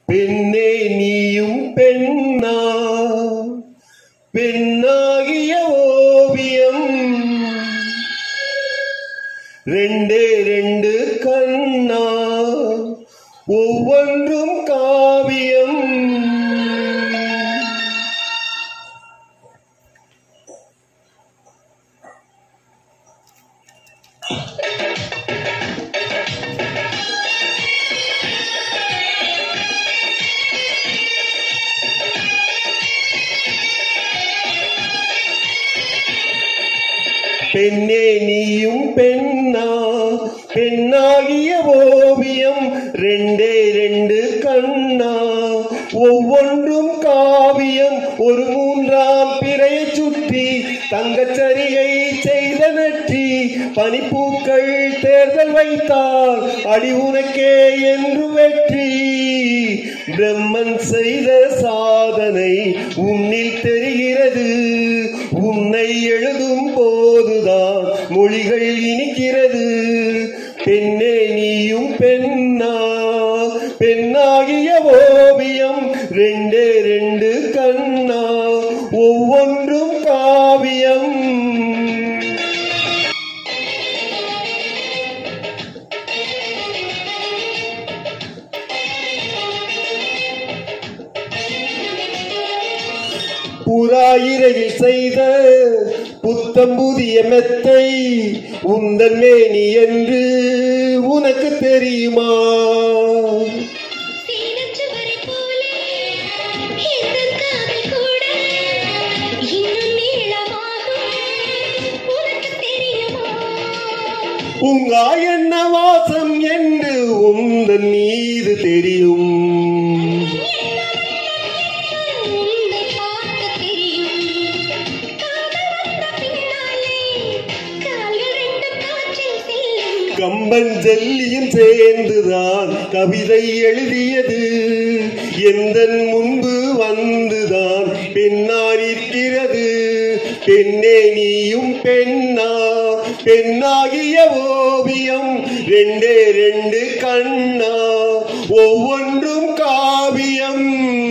பெண்ணே நீயும் பெண்ணா பெண்ணாகிய ஓவியம் ரெண்டே ரெண்டு கண்ணா ஒவ்வொன்றும் காவியம் பெண்ணே நீயும் பெண்ணா பெண்ணாகிய ஓவியம் ரெண்டே ரெண்டு கண்ணா ஒவ்வொன்றும் காவியம் ஒரு மூன்றாம் பிறையை சுற்றி தங்கச்சரிகை செய்த நற்றி பனிப்பூக்கள் தேர்தல் வைத்தால் அடி உனக்கே என்று வெற்றி பிரம்மன் செய்த சாதனை உன்னில் தெரிகிறது உன்னை எழுதும் போதுதான் மொழிகள் இனிக்கிறது பெண்ணே நீயும் பெண்ணா பெண்ணாகிய ஓவியம் ரெண்டே ரெண்டு கண்ணா ஒவ்வொன்றும் காவியம் புறாயிரையில் செய்த புத்தம் புதிய மெத்தை உந்தன் மேனி என்று உனக்கு தெரியுமா சீனச்சுவரைப் போலே இந்த காதல் கூட இன்னும் நீளமாகும். உனக்கு தெரியுமா? உங்கா என்ன வாசம் என்று உந்தன் மீது தெரியும் உன்னை பார்க்க தெரியும். காதல் வந்த பின்னாலே கால்கள் ரெண்டும் காற்றில் செல்லும். கம்பன் ஜல்லியும் சேர்ந்துதான் கவிதை எழுதியது எந்த முன்பு வந்துதான் பெண்ணாரிக்கிறது பெண்ணே நீயும் பெண்ணா பெண்ணாகிய ஓவியம் ரெண்டே ரெண்டு கண்ணா ஒவ்வொன்றும் காவியம்